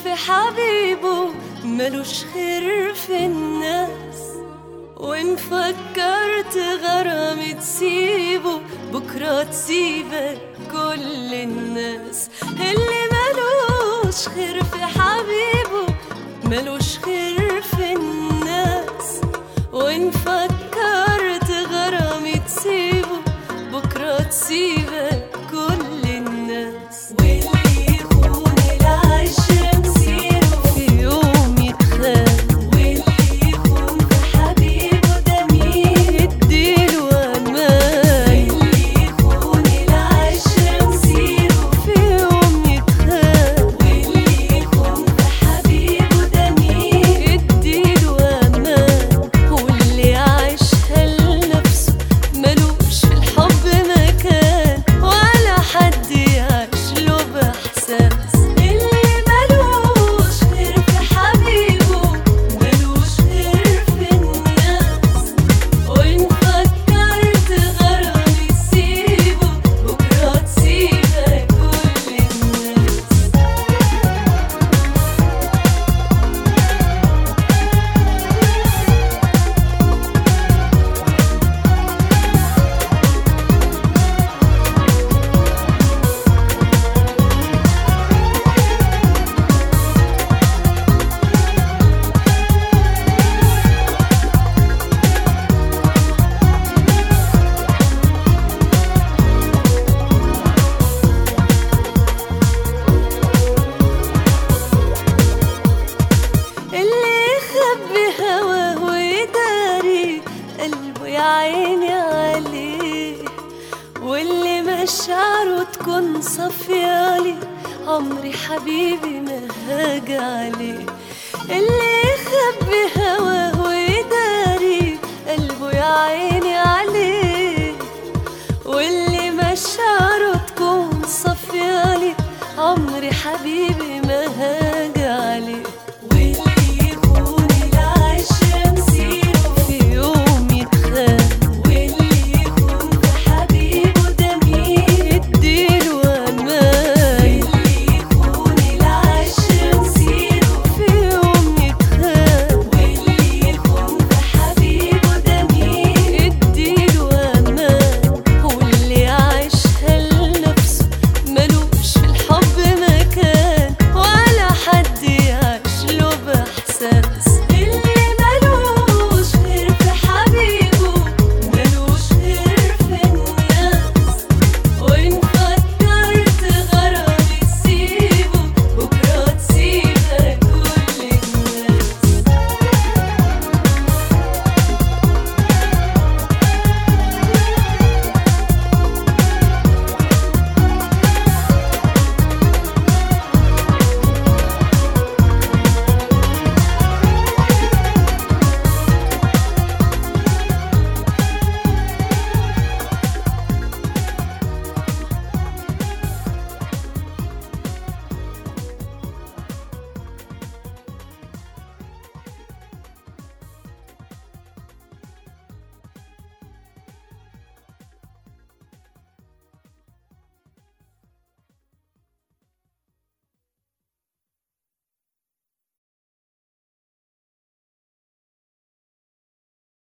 في حبيبه ملوش خير في الناس وإن فكرت غرامي تسيبه بكرة تسيبك كل الناس اللي ملوش خير في حبيبه ملوش خير في الناس وإن فكرت غرامي تسيبه بكرة تسيبك كل الناس واللي يخون العشرة مسيره في يوم يتخان واللي يخون في حبيبه ده مين يديله أمان واللي يخون العشرة مسيره في يوم يتخان واللي يخون في حبيبه ده مين يديله أمان واللي عايشها لنفسه ملوش في الحب مكان ولا حد يعيش له بإحساس اللي ملوش غير في حبيبه ملوش غير في الناس وإن فكرت غرامي تسيبه بكرة تسيبك كل الناس اللي يخبي هواه ويداري قلبه يا عيني عليه واللي مشاعره تكون صفيالي عمري حبيبي ما هاجي عليه اللي